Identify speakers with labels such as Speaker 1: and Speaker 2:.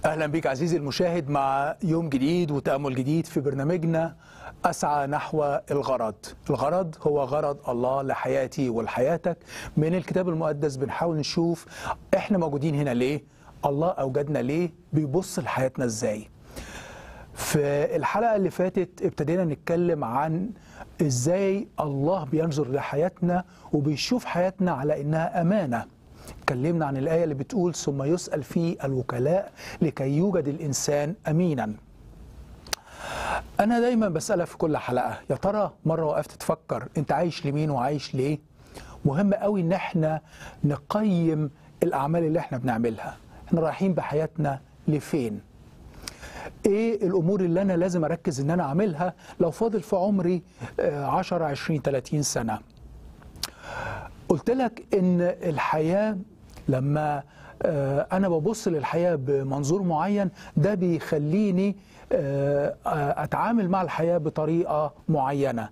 Speaker 1: اهلا بك عزيزي المشاهد مع يوم جديد وتامل جديد في برنامجنا اسعى نحو الغرض الغرض هو غرض الله لحياتي ولحياتك من الكتاب المقدس بنحاول نشوف احنا موجودين هنا ليه الله اوجدنا ليه بيبص لحياتنا ازاي في الحلقه اللي فاتت ابتدينا نتكلم عن ازاي الله بينظر لحياتنا وبيشوف حياتنا على انها امانه اتكلمنا عن الآية اللي بتقول ثم يسأل فيه الوكلاء لكي يوجد الإنسان أمينا أنا دايما بسألها في كل حلقة يا ترى مرة وقفت تفكر أنت عايش لمين وعايش ليه مهم قوي إن احنا نقيم الأعمال اللي احنا بنعملها احنا رايحين بحياتنا لفين ايه الامور اللي انا لازم اركز ان انا اعملها لو فاضل في عمري 10 20 30 سنه قلت لك ان الحياه لما انا ببص للحياه بمنظور معين ده بيخليني اتعامل مع الحياه بطريقه معينه